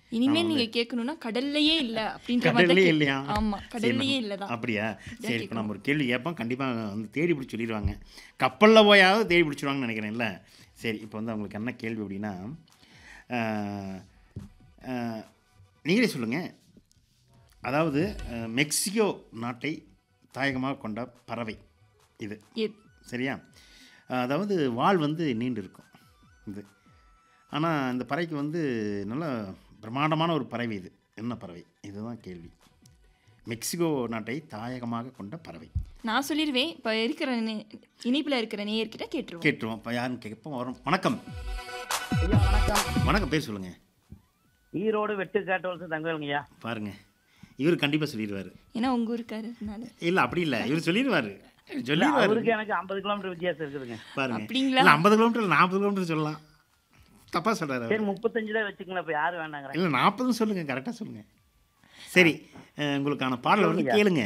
இனிமேல் நீங்க கேட்கணும்னா கடல்லையே இல்ல அப்படின்ற மாதிரி தான் கடல்லே கேட்கணும். இல்லையா ஆமா சரி, கடல்லையே நம்ம- இல்லதான் அப்படியா சரி இப்போ நம்ம ஒரு கேள்வி கேட்போம் கண்டிப்பாக வந்து தேடி பிடிச்சி சொல்லிடுவாங்க கப்பலில் போயாவது தேடி பிடிச்சிருவாங்கன்னு நினைக்கிறேன்ல சரி இப்போ வந்து அவங்களுக்கு என்ன கேள்வி அப்படின்னா ஆஹ், ஆஹ், நீங்களே சொல்லுங்கள் அதாவது ஆஹ், மெக்சிகோ நாட்டை தாயகமாக கொண்ட பறவை இது எ- சரியா அதாவது வால் வந்து நீண்டு இருக்கும் இது ஆனால் இந்த பறவைக்கு வந்து நல்ல பிரம்மாண்டமான ஒரு பறவை இது என்ன பறவை இதுதான் கேள்வி மெக்சிகோ நாட்டை தாயகமாக கொண்ட பறவை நான் சொல்லிடுவேன் இப்ப இருக்கிற நே- இணைப்புல இருக்கிற நேயர்கிட்ட கேட்டுருவோம் கேட்டுருவோம் இப்போ யாருன்னு கேட்போம் வரும் வணக்கம் ஐயா வணக்கம் வணக்கம் பேர் சொல்லுங்கள் ஈரோடு வெட்டுக்காட்டு தங்கவேலுங்கய்யா பாருங்க இவர் கண்டிப்பாக சொல்லிடுவார் ஏன்னா உங்க ஊருக்காரனால இல்லை அப்படி இல்லை இவர் சொல்லிடுவார் இல்ல, சொல்லிடுவார் அவருக்கு எனக்கு ஐம்பது கிலோமீட்டர் வித்தியாசம் இருக்குதுங்க பாருங்க அப்படிங்களா? இல்லை ஐம்பது கிலோமீட்டர் நாற்பது கிலோமீட்டர் சொல்லலாம் தப்பாக சொல்கிறாரு சரி முப்பத்தஞ்சுல வச்சுக்கலாம் இப்ப யாரு வேண்டாங்கிறேன் இல்லை நாற்பதும் சொல்லுங்கள் கரெக்டாக சொல்லுங்கள் சரி அஹ், உங்களுக்கான பாடலை வந்து சொல்லுங்க. கேளுங்க